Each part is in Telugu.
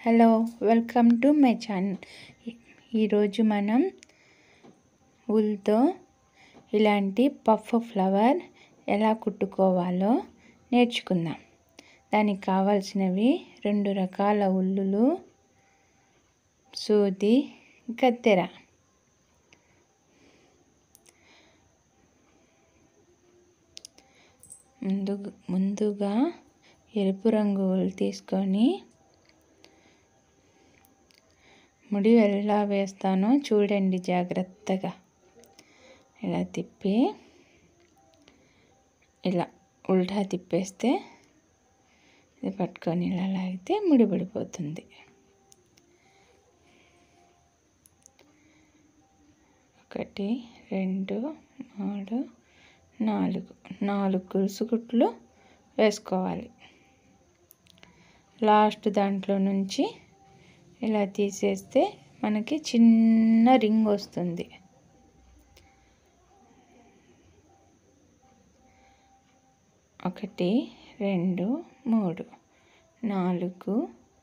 hello welcome to my channel ఈరోజు మనం ఊల్తో ఇలాంటి పఫ్ ఫ్లవర్ ఎలా కుట్టుకోవాలో నేర్చుకుందాం దానికి కావాల్సినవి రెండు రకాల ఉల్లులు సూది కత్తెర ముందు ముందుగా ఎరుపు రంగు ఉల్ తీసుకొని ముడి ఎలా వేస్తానో చూడండి జాగ్రత్తగా ఇలా తిప్పి ఇలా ఉల్టా తిప్పేస్తే ఇది పట్టుకొని ఇలా లాగితే ముడి పడిపోతుంది ఒకటి రెండు మూడు నాలుగు నాలుగు గొలుసు కుట్లు వేసుకోవాలి లాస్ట్ దాంట్లో నుంచి ఇలా తీసేస్తే మనకి చిన్న రింగ్ వస్తుంది ఒకటి రెండు మూడు నాలుగు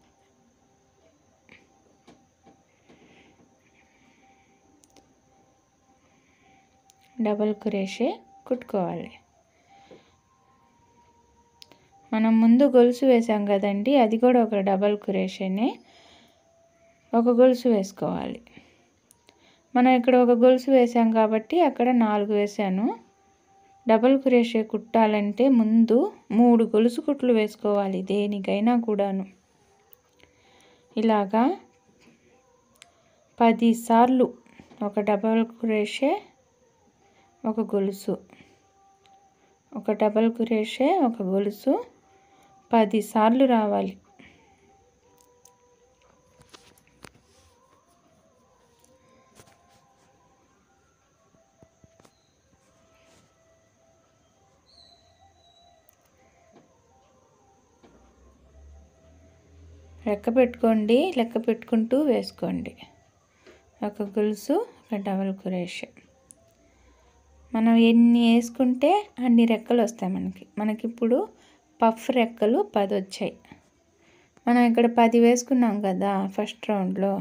డబల్ కురేషే కుట్టుకోవాలి మనం ముందు గొలుసు వేసాం కదండి అది కూడా ఒక డబల్ కురేషనే ఒక గొలుసు వేసుకోవాలి మనం ఇక్కడ ఒక గొలుసు వేసాం కాబట్టి అక్కడ నాలుగు వేసాను డబల్ కురేషే కుట్టాలంటే ముందు మూడు గొలుసు కుట్లు వేసుకోవాలి దేనికైనా కూడాను ఇలాగా పదిసార్లు ఒక డబల్ కురేషే ఒక గొలుసు ఒక డబల్ కురేషే ఒక గొలుసు పదిసార్లు రావాలి లెక్క పెట్టుకోండి లెక్క పెట్టుకుంటూ వేసుకోండి ఒక గొలుసు ఒక డబల్ కురేష్ మనం ఎన్ని వేసుకుంటే అన్ని రెక్కలు వస్తాయి మనకి మనకి ఇప్పుడు పఫ్ రెక్కలు పది వచ్చాయి మనం ఇక్కడ పది వేసుకున్నాం కదా ఫస్ట్ రౌండ్లో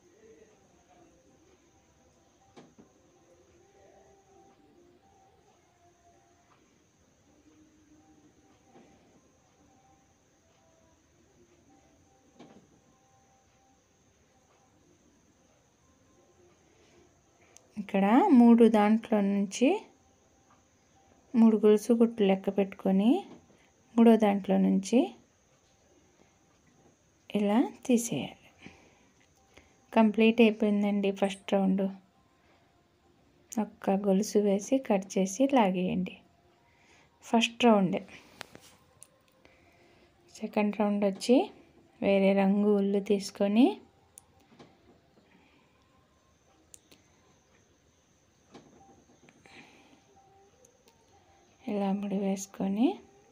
ఇక్కడ మూడు దాంట్లో నుంచి మూడు గొలుసు గుట్లు లెక్క పెట్టుకొని మూడో దాంట్లో నుంచి ఇలా తీసేయాలి కంప్లీట్ అయిపోయిందండి ఫస్ట్ రౌండ్ ఒక్క గొలుసు వేసి కట్ చేసి లాగేయండి ఫస్ట్ రౌండ్ సెకండ్ రౌండ్ వచ్చి వేరే రంగు ఉల్లు తీసుకొని ఇలా ముడి వేసుకొని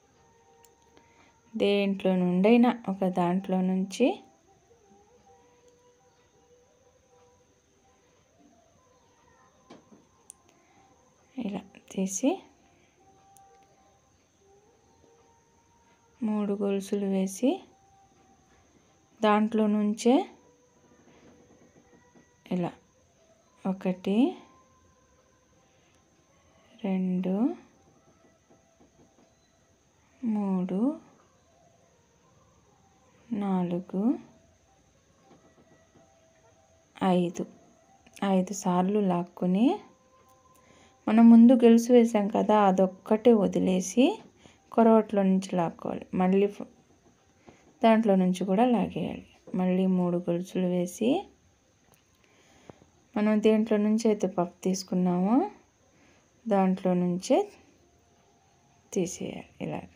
దేంట్లో నుండైనా ఒక దాంట్లో నుంచి ఇలా తీసి మూడు గొలుసులు వేసి దాంట్లో నుంచే ఇలా ఒకటి రెండు మూడు నాలుగు ఐదు ఐదు సార్లు లాక్కుని మనం ముందు గెలుసు వేసాం కదా అదొక్కటే వదిలేసి కొరవట్లో నుంచి లాక్కోవాలి మళ్ళీ దాంట్లో నుంచి కూడా లాగేయాలి మళ్ళీ మూడు గొలుసులు వేసి మనం దేంట్లో నుంచి అయితే పప్పు తీసుకున్నామో దాంట్లో నుంచే తీసేయాలి ఇలాగ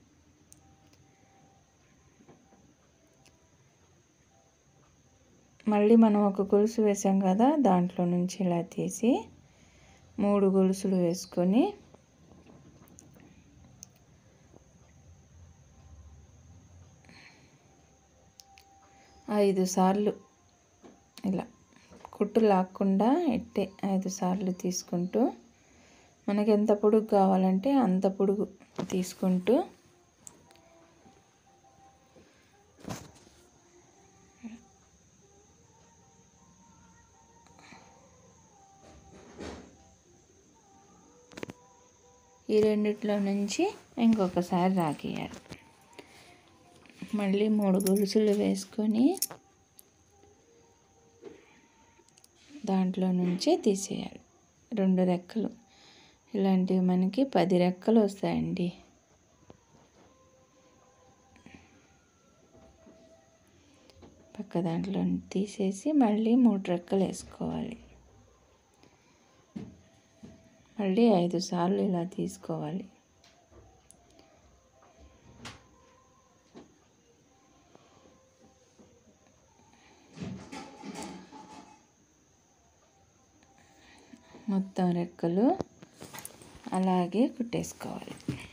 మళ్ళీ మనం ఒక గొలుసు వేసాం కదా దాంట్లో నుంచి ఇలా తీసి మూడు గొలుసులు వేసుకొని ఐదు సార్లు ఇలా కుట్టు లాక్కుండా ఎట్టే ఐదు సార్లు తీసుకుంటూ మనకి ఎంత పొడుగు కావాలంటే అంత పొడుగు తీసుకుంటూ ఈ రెండిట్లో నుంచి ఇంకొకసారి రాకేయాలి మళ్ళీ మూడు గొలుసులు వేసుకొని దాంట్లో నుంచి తీసేయాలి రెండు రెక్కలు ఇలాంటివి మనకి పది రెక్కలు వస్తాయండి పక్క దాంట్లో తీసేసి మళ్ళీ మూడు రెక్కలు వేసుకోవాలి మళ్ళీ ఐదు సార్లు ఇలా తీసుకోవాలి మొత్తం రెక్కలు అలాగే కుట్టేసుకోవాలి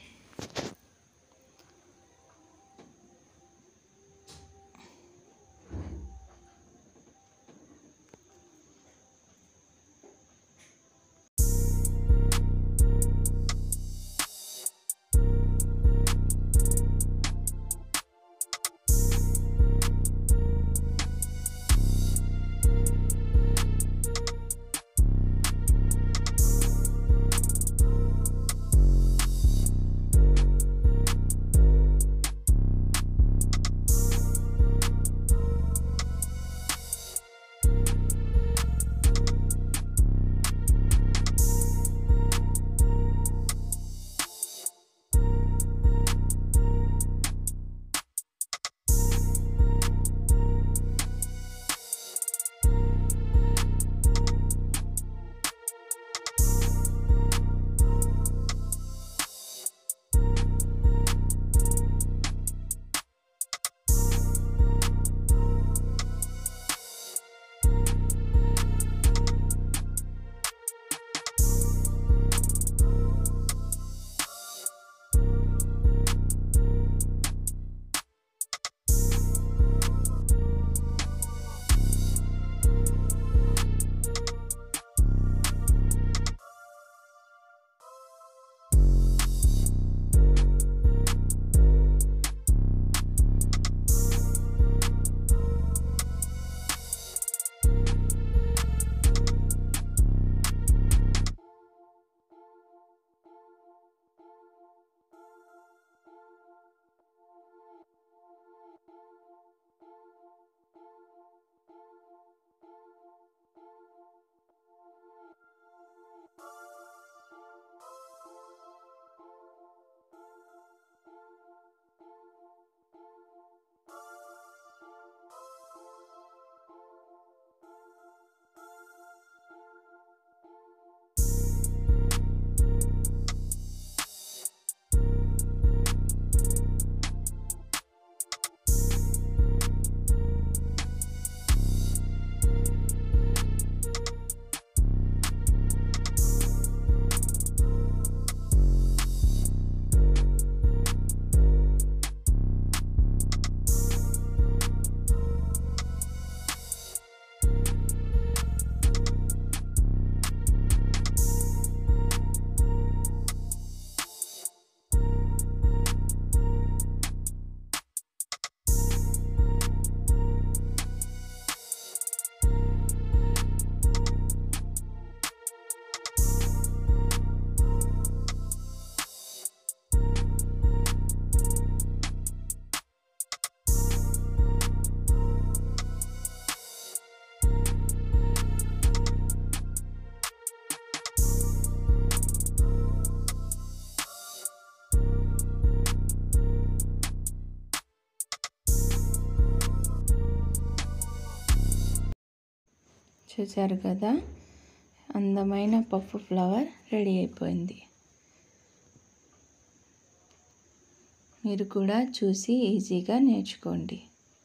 చూశారు కదా అందమైన పప్పు ఫ్లవర్ రెడీ అయిపోయింది మీరు కూడా చూసి ఈజీగా నేర్చుకోండి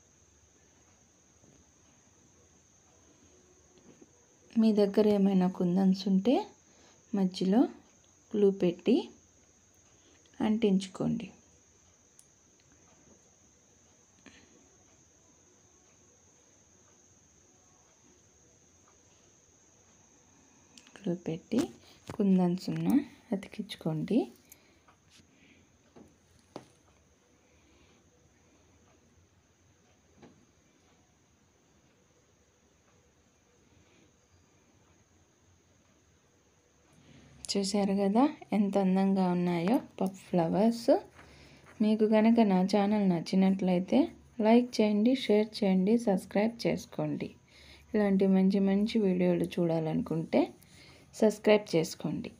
మీ దగ్గర ఏమైనా కుందన్స్ ఉంటే మధ్యలో గ్లూ పెట్టి అంటించుకోండి గ్లూ పెట్టి కుందన్స్ ఉన్న అతికించుకోండి చూశారు కదా ఎంత అందంగా ఉన్నాయో పఫ్ ఫ్లవర్స్ మీకు కనుక నా ఛానల్ నచ్చినట్లయితే లైక్ చేయండి షేర్ చేయండి సబ్స్క్రైబ్ చేసుకోండి ఇలాంటి మంచి మంచి వీడియోలు చూడాలనుకుంటే సబ్స్క్రైబ్ చేసుకోండి